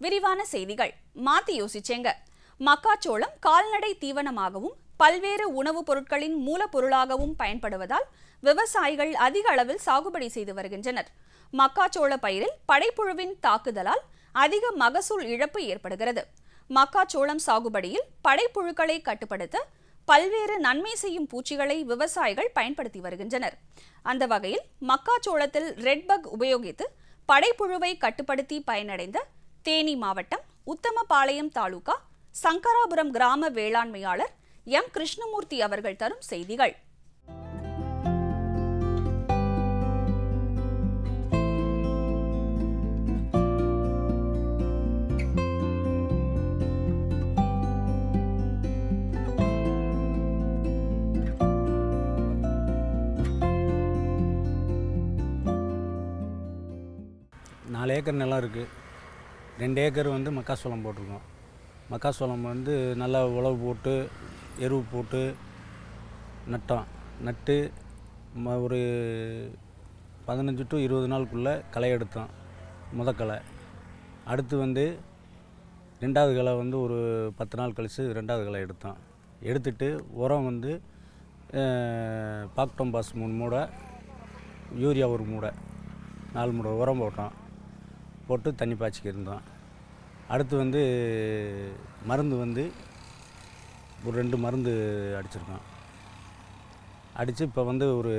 விரிவான செய்திகள் மாத்தி யோசிச்சேங்க மக்காச்சோளம் கால்நடை தீவனமாகவும் பல்வேறு உணவுப் பொருட்களின் மூலப்பொருளாகவும் பயன்படுவதால் விவசாயிகள் அதிக அளவில் சாகுபடி செய்து வருகின்றனர் மக்காச்சோள பயிரில் படைப்புழுவின் தாக்குதலால் அதிக மகசூல் இழப்பு ஏற்படுகிறது மக்காச்சோளம் சாகுபடியில் படைப்புழுக்களை கட்டுப்படுத்த பல்வேறு நன்மை செய்யும் பூச்சிகளை விவசாயிகள் பயன்படுத்தி வருகின்றனர் அந்த வகையில் மக்காச்சோளத்தில் ரெட்பக் உபயோகித்து படைப்புழுவை கட்டுப்படுத்தி பயனடைந்த தேனி மாவட்டம் உத்தமபாளையம் தாலுகா சங்கராபுரம் கிராம வேளாண்மையாளர் எம் கிருஷ்ணமூர்த்தி அவர்கள் தரும் செய்திகள் நாலு ஏக்கர் நிலம் இருக்குது ரெண்டு ஏக்கர் வந்து மக்காசோளம் போட்டிருக்கோம் மக்காசோளம் வந்து நல்லா உழவு போட்டு எருவு போட்டு நட்டோம் நட்டு ம ஒரு பதினஞ்சு டு இருபது நாளுக்குள்ளே களை எடுத்தோம் முத களை அடுத்து வந்து ரெண்டாவது களை வந்து ஒரு பத்து நாள் கழித்து ரெண்டாவது களை எடுத்தோம் எடுத்துட்டு உரம் வந்து பாக்டோம் பாஸ் மூணு மூடை யூரியா ஒரு மூடை நாலு மூடை உரம் போட்டோம் போட்டு தண்ணி பாய்ச்சிக்க இருந்தோம் அடுத்து வந்து மருந்து வந்து ஒரு ரெண்டு மருந்து அடிச்சிருக்கோம் அடித்து இப்போ வந்து ஒரு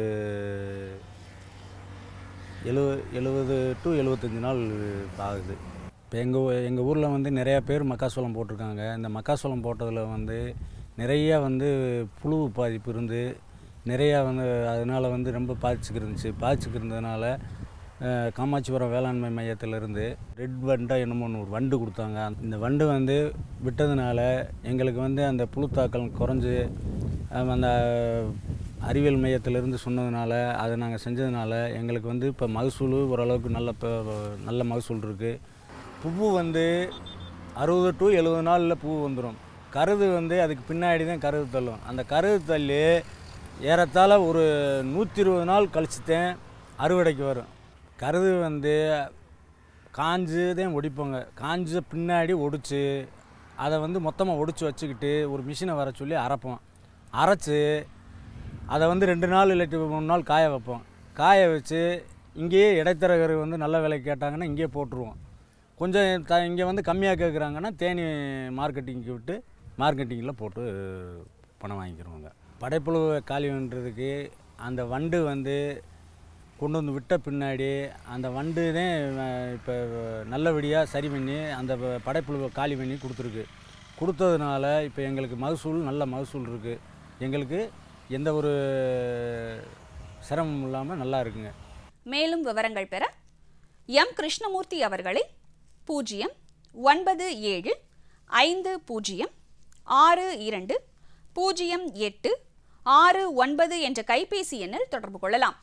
எழுவ எழுபது டு எழுபத்தஞ்சி நாள் ஆகுது இப்போ எங்கள் எங்கள் ஊரில் வந்து நிறையா பேர் மக்காசோளம் போட்டிருக்காங்க இந்த மக்காசோளம் போட்டதில் வந்து நிறையா வந்து புழு பாதிப்பு இருந்து நிறையா வந்து அதனால் வந்து ரொம்ப பாதிச்சுக்கு இருந்துச்சு பாதிச்சுக்கு இருந்ததுனால அஹ், காமாட்சிபுரம் வேளாண்மை மையத்திலிருந்து ரெட் வண்டா என்னமோ ஒன்று ஒரு வண்டு கொடுத்தாங்க இந்த வண்டு வந்து விட்டதுனால எங்களுக்கு வந்து அந்த புழுத்தாக்கல் குறைஞ்சி அஹ், அந்த அறிவியல் மையத்திலிருந்து சொன்னதுனால அதை நாங்கள் செஞ்சதுனால எங்களுக்கு வந்து இப்போ மகசூல் ஓரளவுக்கு நல்ல ப- நல்ல மகசூல் இருக்குது பூ வந்து அறுபது டு எழுபது நாளில் பூ வந்துடும் கருது வந்து அதுக்கு பின்னாடி தான் கருது தள்ளும் அந்த கருது தள்ளி ஏறத்தாழ ஒரு நூற்றி இருபது நாள் கழிச்சுத்தேன் அறுவடைக்கு வரும் கருது வந்து காஞ்சு தான் ஒடிப்போங்க காஞ்ச பின்னாடி ஒடிச்சு அதை வந்து மொத்தமாக ஒடிச்சு வச்சுக்கிட்டு ஒரு மிஷினை வர சொல்லி அரைப்போம் அரைச்சி அதை வந்து ரெண்டு நாள் இல்லாட்டி மூணு நாள் காய வைப்போம் காய வச்சு இங்கேயே இடைத்தரகர் வந்து நல்ல விலைக்கு கேட்டாங்கன்னா இங்கேயே போட்டுருவோம் கொஞ்சம் த இங்கே வந்து கம்மியாக கேட்குறாங்கன்னா தேனி மார்க்கெட்டிங்க்கு விட்டு மார்க்கெட்டிங்கில் போட்டு பணம் வாங்கிக்கிறோங்க படைப்புழு காலி பண்ணுறதுக்கு அந்த வண்டு வந்து கொண்டு வந்து விட்ட பின்னாடி அந்த வண்டு தான் இப்போ நல்லபடியாக சரி பண்ணி அந்த ப- படைப்புழுவை காலி பண்ணி கொடுத்துருக்கு கொடுத்ததுனால இப்போ எங்களுக்கு மகசூல் நல்ல மகசூல் இருக்குது எங்களுக்கு எந்த ஒரு சிரமமும் இல்லாமல் நல்லா இருக்குங்க மேலும் விவரங்கள் பெற எம் கிருஷ்ணமூர்த்தி அவர்களை பூஜ்ஜியம் ஒன்பது ஏழு ஐந்து பூஜ்ஜியம் ஆறு இரண்டு பூஜ்ஜியம் எட்டு ஆறு ஒன்பது என்ற கைபேசி எண்ணில் தொடர்பு கொள்ளலாம்